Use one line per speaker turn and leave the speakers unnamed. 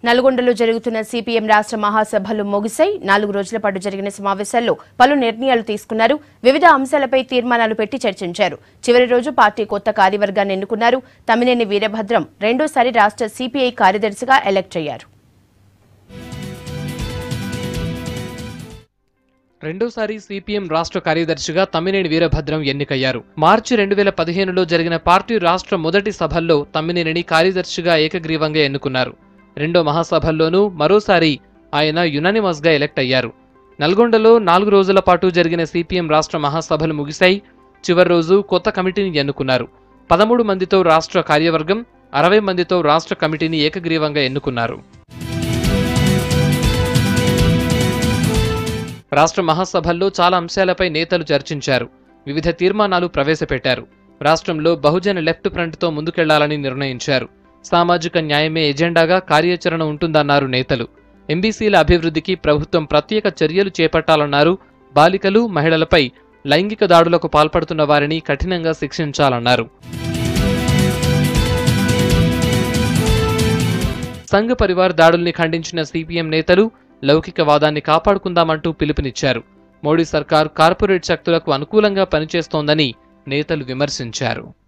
నల్గొండలో జరుగుతున్న సిపిఎం రాష్ట్ర మహాసభలు ముగిశాయి నాలుగు రోజుల పాటు జరిగిన సమావేశాల్లో పలు నిర్ణయాలు తీసుకున్నారు వివిధ అంశాలపై తీర్మానాలు పెట్టి చర్చించారు చివరి రోజు పార్టీ కొత్త కార్యవర్గాన్ని ఎన్నుకున్నారు తమ్మినేని వీరభద్రం రెండోసారి రాష్ట్ర సిపిఐ కార్యదర్శిగా ఎలక్ట్ అయ్యారు
రెండోసారి సిపిఎం రాష్ట్ర కార్యదర్శిగా తమ్మినేని వీరభద్రం ఎన్నికయ్యారు మార్చి రెండు వేల పదిహేనులో జరిగిన పార్టీ రాష్ట్ర మొదటి సభల్లో తమ్మినేనిని కార్యదర్శిగా ఏకగ్రీవంగా ఎన్నుకున్నారు రెండో మహాసభల్లోనూ మరోసారి ఆయన యునానిమస్గా ఎలక్ట్ అయ్యారు నల్గొండలో నాలుగు రోజుల పాటు జరిగిన సిపిఎం రాష్ట్ర మహాసభలు ముగిశాయి చివరి రోజు కొత్త కమిటీని ఎన్నుకున్నారు పదమూడు మందితో రాష్ట్ర కార్యవర్గం అరవై మందితో రాష్ట్ర కమిటీని ఏకగ్రీవంగా ఎన్నుకున్నారు రాష్ట్ర మహాసభల్లో చాలా అంశాలపై నేతలు చర్చించారు వివిధ తీర్మానాలు ప్రవేశపెట్టారు రాష్ట్రంలో బహుజన లెఫ్ట్ ఫ్రంట్తో ముందుకెళ్లాలని నిర్ణయించారు సామాజిక న్యాయమే ఎజెండాగా కార్యాచరణ ఉంటుందన్నారు నేతలు ఎంబీసీల అభివృద్ధికి ప్రభుత్వం ప్రత్యేక చర్యలు చేపట్టాలన్నారు బాలికలు మహిళలపై లైంగిక దాడులకు పాల్పడుతున్న వారిని కఠినంగా శిక్షించాలన్నారు సంఘ పరివార్ దాడుల్ని ఖండించిన సిపిఎం నేతలు లౌకికవాదాన్ని కాపాడుకుందామంటూ పిలుపునిచ్చారు మోడీ సర్కార్ కార్పొరేట్ శక్తులకు అనుకూలంగా పనిచేస్తోందని నేతలు విమర్శించారు